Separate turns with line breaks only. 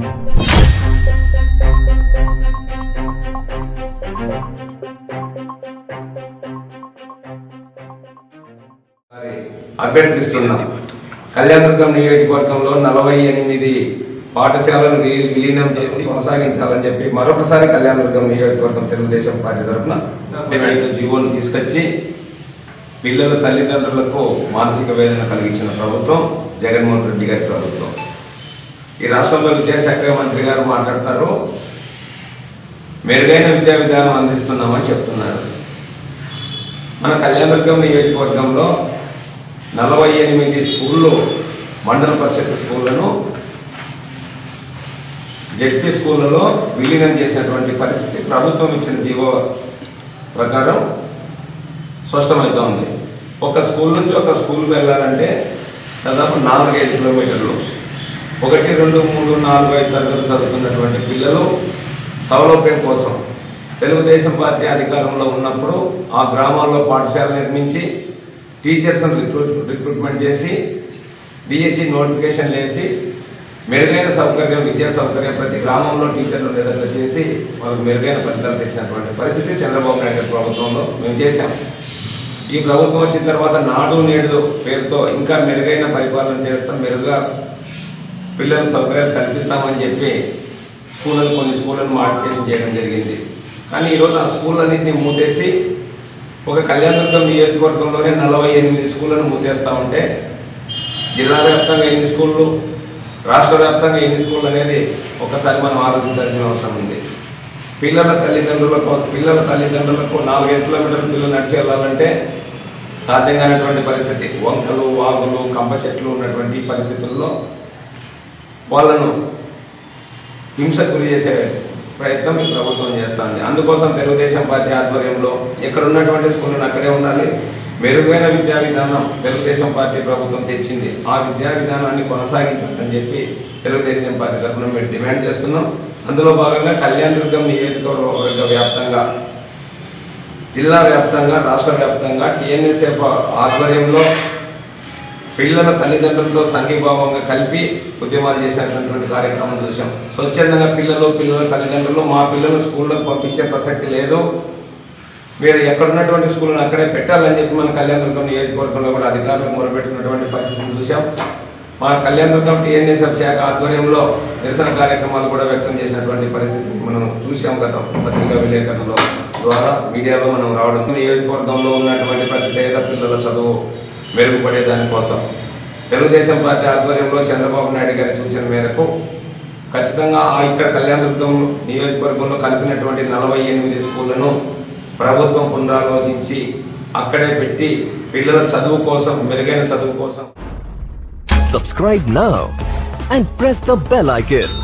మరి అభ్యర్థిస్తున్నాం కళ్యాణదుర్గం నియోజకవర్గంలో నలభై ఎనిమిది పాఠశాలను వి- విలీనం చేసి కొనసాగించాలని చెప్పి మరొకసారి కళ్యాణదుర్గం నియోజకవర్గం తెలుగుదేశం పార్టీ తరఫున డిమాండ్ జీవోను తీసుకొచ్చి పిల్లల తల్లిదండ్రులకు మానసిక వేదన కలిగించిన ప్రభుత్వం జగన్మోహన్ రెడ్డి గారి ప్రభుత్వం ఈ రాష్ట్రంలో విద్యాశాఖ మంత్రి గారు మాట్లాడతారు మెరుగైన విద్యా విధానం అందిస్తున్నామని చెప్తున్నారు మన కళ్యాణదుర్గం నియోజకవర్గంలో నలభై ఎనిమిది స్కూళ్ళు మండల పరిషత్ స్కూళ్ళను జడ్పీ స్కూళ్ళలో విలీనం చేసినటువంటి పరిస్థితి ప్రభుత్వం ఇచ్చిన జీవో ప్రకారం స్పష్టమవుతా ఉంది ఒక స్కూల్ నుంచి ఒక స్కూల్కి వెళ్ళాలంటే దాదాపు నాలుగైదు కిలోమీటర్లు ఒకటి రెండు మూడు నాలుగు ఐదు తరగతులు చదువుతున్నటువంటి పిల్లలు సౌలభ్యం కోసం తెలుగుదేశం పార్టీ అధికారంలో ఉన్నప్పుడు ఆ గ్రామాల్లో పాఠశాల నిర్మించి టీచర్స్ను రిక్రూట్ రిక్రూట్మెంట్ చేసి డిఎస్సి నోటిఫికేషన్ వేసి మెరుగైన సౌకర్యం విద్యా సౌకర్యం ప్రతి గ్రామంలో టీచర్లు ఉండేటట్లు చేసి వాళ్ళకి మెరుగైన ఫలితాలు తెచ్చినటువంటి పరిస్థితి చంద్రబాబు నాయుడు గారి ప్రభుత్వంలో మేము చేశాం ఈ ప్రభుత్వం వచ్చిన తర్వాత నాడు నేడు పేరుతో ఇంకా మెరుగైన పరిపాలన చేస్తాం మెరుగ్గా పిల్లలకు సౌకర్యాలు కల్పిస్తామని చెప్పి స్కూళ్ళను కొన్ని స్కూళ్ళను మాడిఫికేషన్ చేయడం జరిగింది కానీ ఈరోజు ఆ స్కూళ్ళన్నింటినీ మూతేసి ఒక కళ్యాణదుర్గం నియోజకవర్గంలోనే నలభై ఎనిమిది స్కూళ్ళను మూతేస్తూ ఉంటే జిల్లా వ్యాప్తంగా ఎన్ని స్కూళ్ళు రాష్ట్ర వ్యాప్తంగా ఎన్ని స్కూళ్ళు అనేది ఒకసారి మనం ఆలోచించాల్సిన అవసరం ఉంది పిల్లల తల్లిదండ్రులకు పిల్లల తల్లిదండ్రులకు నాలుగైదు కిలోమీటర్ల పిల్లలు నడిచి వెళ్ళాలంటే సాధ్యం కానటువంటి పరిస్థితి వంకలు వాగులు కంప చెట్లు ఉన్నటువంటి ఈ పరిస్థితుల్లో వాళ్ళను హింసకు గురి చేసే ప్రయత్నం ఈ ప్రభుత్వం చేస్తుంది అందుకోసం తెలుగుదేశం పార్టీ ఆధ్వర్యంలో ఎక్కడ ఉన్నటువంటి స్కూళ్ళను అక్కడే ఉండాలి మెరుగైన విద్యా విధానం తెలుగుదేశం పార్టీ ప్రభుత్వం తెచ్చింది ఆ విద్యా విధానాన్ని కొనసాగించాలని చెప్పి తెలుగుదేశం పార్టీ తరఫున మేము డిమాండ్ చేస్తున్నాం అందులో భాగంగా కళ్యాణదుర్గం నియోజకవర్గ వ్యాప్తంగా జిల్లా వ్యాప్తంగా రాష్ట్ర వ్యాప్తంగా టీఎన్ఎస్ఎఫ్ ఆధ్వర్యంలో పిల్లల తల్లిదండ్రులతో సంఘీభావంగా కలిపి ఉద్యమాలు చేసినటువంటి కార్యక్రమం చూసాం స్వచ్ఛందంగా పిల్లలు పిల్లల తల్లిదండ్రులు మా పిల్లలు స్కూళ్ళకు పంపించే ప్రసక్తి లేదు మీరు ఎక్కడున్నటువంటి స్కూళ్ళను అక్కడే పెట్టాలని చెప్పి మన కళ్యాణదుర్గం నియోజకవర్గంలో కూడా అధికారులకు మొరపెట్టినటువంటి పరిస్థితిని చూసాం మా కళ్యాణదుర్గం టీఎన్ఎస్ఎఫ్ శాఖ ఆధ్వర్యంలో నిరసన కార్యక్రమాలు కూడా వ్యక్తం చేసినటువంటి పరిస్థితిని మనం చూసాం గత పత్రికా విలేకరుల ద్వారా మీడియాలో మనం రావడం నియోజకవర్గంలో ఉన్నటువంటి ప్రతి పేద పిల్లల చదువు మెరుగుపడే దానికోసం తెలుగుదేశం పార్టీ ఆధ్వర్యంలో చంద్రబాబు నాయుడు గారి సూచన మేరకు ఖచ్చితంగా ఆ ఇక్కడ కళ్యాణదుర్గం నియోజకవర్గంలో కలిపినటువంటి నలభై ఎనిమిది స్కూళ్లను ప్రభుత్వం పునరాలోచించి అక్కడే పెట్టి పిల్లల చదువు కోసం మెరుగైన చదువు కోసం
Subscribe now and press the bell icon.